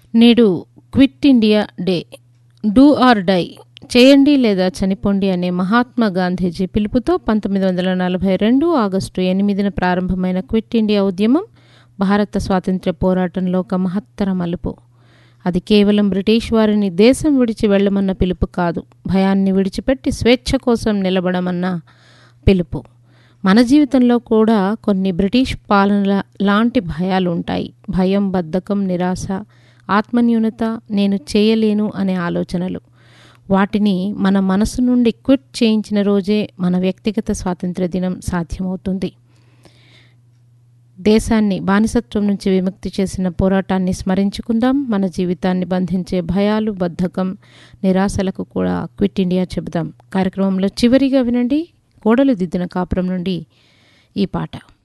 నేడు quit India day do or die చేయండి లేదా చనిపోండి అనే మహాత్మా గాంధీజీ పిలుపుతో పంతొమ్మిది వందల నలభై రెండు ఆగస్టు ఎనిమిదిన ప్రారంభమైన క్విట్ ఇండియా ఉద్యమం భారత స్వాతంత్ర్య పోరాటంలో ఒక మహత్తర మలుపు అది కేవలం బ్రిటిష్ వారిని దేశం విడిచి వెళ్ళమన్న పిలుపు కాదు భయాన్ని విడిచిపెట్టి స్వేచ్ఛ కోసం నిలబడమన్న పిలుపు మన జీవితంలో కూడా కొన్ని బ్రిటిష్ పాలనల లాంటి భయాలు ఉంటాయి భయం బద్ధకం నిరాశ ఆత్మన్యూనత నేను చేయలేను అనే ఆలోచనలు వాటిని మన మనసు నుండి క్విట్ చేయించిన రోజే మన వ్యక్తిగత స్వాతంత్ర దినం సాధ్యమవుతుంది దేశాన్ని బానిసత్వం నుంచి విముక్తి చేసిన పోరాటాన్ని స్మరించుకుందాం మన జీవితాన్ని బంధించే భయాలు బద్ధకం నిరాశలకు కూడా క్విట్ ఇండియా చెబుదాం కార్యక్రమంలో చివరిగా వినండి కోడలు దిద్దిన కాపురం నుండి ఈ పాట